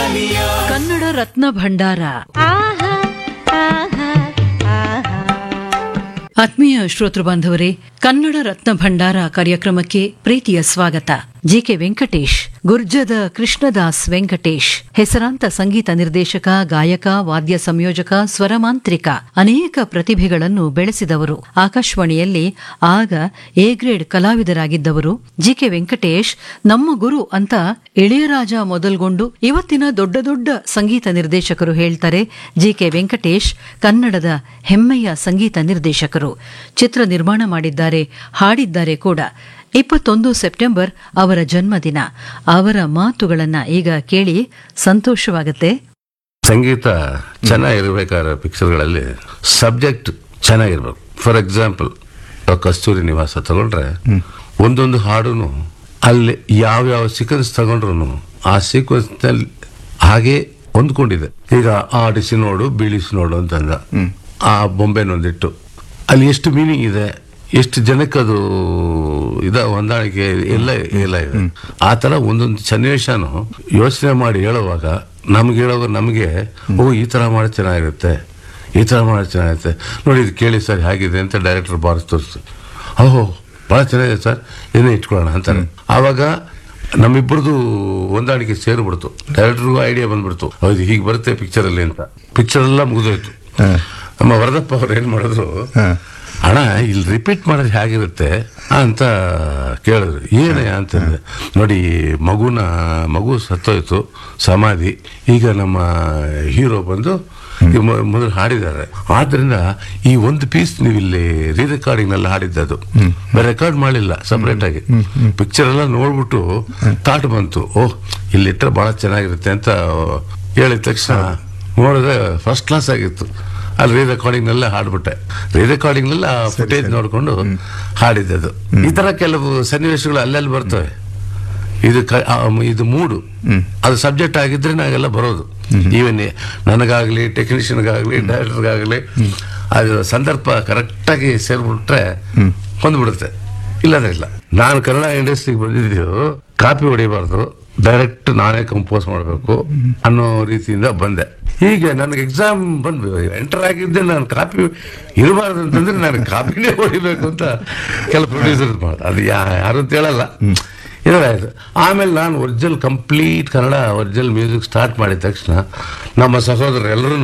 ಕನ್ನಡ ರತ್ನ ಭಂಡಾರ ಆತ್ಮೀಯ ಶ್ರೋತೃ ಬಾಂಧವರೇ ಕನ್ನಡ ರತ್ನ ಭಂಡಾರ ಕಾರ್ಯಕ್ರಮಕ್ಕೆ ಪ್ರೀತಿಯ ಸ್ವಾಗತ ಜಿಕೆ ವೆಂಕಟೇಶ್ ಗುರ್ಜದ ಕೃಷ್ಣದಾಸ್ ವೆಂಕಟೇಶ್ ಹೆಸರಾಂತ ಸಂಗೀತ ನಿರ್ದೇಶಕ ಗಾಯಕ ವಾದ್ಯ ಸಂಯೋಜಕ ಸ್ವರಮಾಂತ್ರಿಕ ಅನೇಕ ಪ್ರತಿಭೆಗಳನ್ನು ಬೆಳೆಸಿದವರು ಆಕಾಶವಾಣಿಯಲ್ಲಿ ಆಗ ಎ ಗ್ರೇಡ್ ಕಲಾವಿದರಾಗಿದ್ದವರು ಜಿಕೆ ವೆಂಕಟೇಶ್ ನಮ್ಮ ಗುರು ಅಂತ ಇಳೆಯರಾಜ ಮೊದಲ್ಗೊಂಡು ಇವತ್ತಿನ ದೊಡ್ಡ ದೊಡ್ಡ ಸಂಗೀತ ನಿರ್ದೇಶಕರು ಹೇಳ್ತಾರೆ ಜಿಕೆ ವೆಂಕಟೇಶ್ ಕನ್ನಡದ ಹೆಮ್ಮೆಯ ಸಂಗೀತ ನಿರ್ದೇಶಕರು ಚಿತ್ರ ನಿರ್ಮಾಣ ಮಾಡಿದ್ದಾರೆ ಹಾಡಿದ್ದಾರೆ ಕೂಡ ಇಪ್ಪತ್ತೊಂದು ಸೆಪ್ಟೆಂಬರ್ ಅವರ ಜನ್ಮದಿನ ಅವರ ಮಾತುಗಳನ್ನ ಈಗ ಕೇಳಿ ಸಂತೋಷವಾಗುತ್ತೆ ಸಂಗೀತ ಚೆನ್ನಾಗಿರ್ಬೇಕಾದ್ರೆ ಪಿಕ್ಚರ್ಗಳಲ್ಲಿ ಸಬ್ಜೆಕ್ಟ್ ಚೆನ್ನಾಗಿರ್ಬೇಕು ಫಾರ್ ಎಕ್ಸಾಂಪಲ್ ಕಸ್ತೂರಿ ನಿವಾಸ ತಗೊಂಡ್ರೆ ಒಂದೊಂದು ಹಾಡುನು ಅಲ್ಲಿ ಯಾವ್ಯಾವ ಸೀಕ್ವೆನ್ಸ್ ತಗೊಂಡ್ರು ಆ ಸೀಕ್ವೆನ್ಸ್ ನಲ್ಲಿ ಹಾಗೆ ಹೊಂದ್ಕೊಂಡಿದೆ ಈಗ ಆಡಿಸಿ ನೋಡು ಬೀಳಿಸಿ ನೋಡು ಅಂತಂದ ಆ ಬೊಂಬೆನೊಂದಿಟ್ಟು ಅಲ್ಲಿ ಎಷ್ಟು ಮೀನಿಂಗ್ ಇದೆ ಎಷ್ಟು ಜನಕ್ಕದು ಇದ ಹೊಂದಾಣಿಕೆ ಎಲ್ಲ ಎಲ್ಲ ಇದೆ ಆ ತರ ಒಂದೊಂದು ಸನ್ನಿವೇಶನು ಯೋಚನೆ ಮಾಡಿ ಹೇಳುವಾಗ ನಮ್ಗೆ ಹೇಳುವಾಗ ನಮಗೆ ಓ ಈ ತರ ಮಾಡಿ ಚೆನ್ನಾಗಿರುತ್ತೆ ಈ ತರ ಮಾಡಿ ಚೆನ್ನಾಗಿರುತ್ತೆ ನೋಡಿ ಇದು ಕೇಳಿ ಸರ್ ಹೇಗಿದೆ ಅಂತ ಡೈರೆಕ್ಟರ್ ಬಾರಿಸ್ ತೋರಿಸ್ತು ಓಹೋ ಭಾಳ ಚೆನ್ನಾಗಿದೆ ಸರ್ ಏನೇ ಇಟ್ಕೊಳ್ಳೋಣ ಅಂತಾರೆ ಆವಾಗ ನಮ್ಮಿಬ್ಬರದು ಹೊಂದಾಣಿಕೆ ಸೇರಿಬಿಡ್ತು ಡೈರೆಕ್ಟರ್ಗೂ ಐಡಿಯಾ ಬಂದ್ಬಿಡ್ತು ಹೌದು ಹೀಗೆ ಬರುತ್ತೆ ಪಿಕ್ಚರಲ್ಲಿ ಅಂತ ಪಿಕ್ಚರ್ ಎಲ್ಲ ಮುಗಿದೋಯ್ತು ನಮ್ಮ ವರದಪ್ಪ ಅವ್ರು ಏನ್ ಮಾಡಿದ್ರು ಅಣ್ಣ ಇಲ್ಲಿ ರಿಪೀಟ್ ಮಾಡೋದು ಹೇಗಿರುತ್ತೆ ಅಂತ ಕೇಳಿದ್ರು ಏನಯ್ಯ ಅಂತಂದೆ ನೋಡಿ ಮಗುನ ಮಗು ಸತ್ತೋಯ್ತು ಸಮಾಧಿ ಈಗ ನಮ್ಮ ಹೀರೋ ಬಂದು ಈ ಮೊ- ಮೊದಲು ಹಾಡಿದ್ದಾರೆ ಆದ್ರಿಂದ ಈ ಒಂದು ಪೀಸ್ ನೀವು ಇಲ್ಲಿ ರೀ ರೆಕಾರ್ಡಿಂಗ್ ನಲ್ಲಿ ಹಾಡಿದ್ದದು ಬೇರೆ ರೆಕಾರ್ಡ್ ಮಾಡಲಿಲ್ಲ ಸಪರೇಟ್ ಆಗಿ ಪಿಕ್ಚರ್ ಎಲ್ಲ ನೋಡ್ಬಿಟ್ಟು ಥಾಟ್ ಬಂತು ಓಹ್ ಇಲ್ಲಿಟ್ರೆ ಬಹಳ ಚೆನ್ನಾಗಿರುತ್ತೆ ಅಂತ ಹೇಳಿದ ತಕ್ಷಣ ನೋಡಿದ್ರೆ ಫಸ್ಟ್ ಕ್ಲಾಸ್ ಆಗಿತ್ತು ಅಲ್ಲಿ ರೀ ರೆಕಾರ್ಡಿಂಗ್ ನಲ್ಲೇ ಹಾಡ್ಬಿಟ್ಟೆ ರೀ ರೆಕಾರ್ಡಿಂಗ್ ನಲ್ಲಿ ಆ ಫುಟೇಜ್ ನೋಡ್ಕೊಂಡು ಹಾಡಿದ್ದದು ಈ ತರ ಕೆಲವು ಸನ್ನಿವೇಶಗಳು ಅಲ್ಲೆಲ್ಲಿ ಬರ್ತವೆ ಇದು ಕ- ಆ, ಇದು ಮೂಡು ಅದು ಸಬ್ಜೆಕ್ಟ್ ಆಗಿದ್ರೆ ನಾವೆಲ್ಲ ಬರೋದು ಈವನ್ ನನಗಾಗ್ಲಿ ಟೆಕ್ನಿಷಿಯನ್ಗಾಗ್ಲಿ ಡೈರೆಕ್ಟರ್ಗಾಗ್ಲಿ ಅದು ಸಂದರ್ಭ ಕರೆಕ್ಟಾಗಿ ಸೇರ್ಬಿಟ್ರೆ ಹೊಂದ್ಬಿಡುತ್ತೆ ಇಲ್ಲದ್ರೆ ಇಲ್ಲ ನಾನು ಕನ್ನಡ ಇಂಡಸ್ಟ್ರಿಗೆ ಬಂದಿದ್ದು ಕಾಪಿ ಹೊಡಿಬಾರ್ದು ಡೈರೆಕ್ಟ್ ನಾನೇ ಕಂಪೋಸ್ ಮಾಡಬೇಕು ಅನ್ನೋ ರೀತಿಯಿಂದ ಬಂದೆ ಹೀಗೆ ನನಗೆ ಎಕ್ಸಾಮ್ ಬಂದು ಎಂಟರ್ ಆಗಿದ್ದೆ ನಾನು ಕಾಪಿ ಇರಬಾರ್ದು ಅಂತಂದ್ರೆ ನಾನು ಕಾಪಿನೇ ಹೊಡಿಬೇಕು ಅಂತ ಕೆಲ ಪ್ರೊಡ್ಯೂಸರ್ ಮಾಡ ಅದು ಯಾ- ಯಾರು ಅಂತ ಹೇಳಲ್ಲ ಇದಾಯ್ತು ಆಮೇಲೆ ನಾನು original complete Kannada original music start ಮಾಡಿದ ತಕ್ಷಣ ನಮ್ಮ ಸಹೋದರರು ಎಲ್ಲರೂ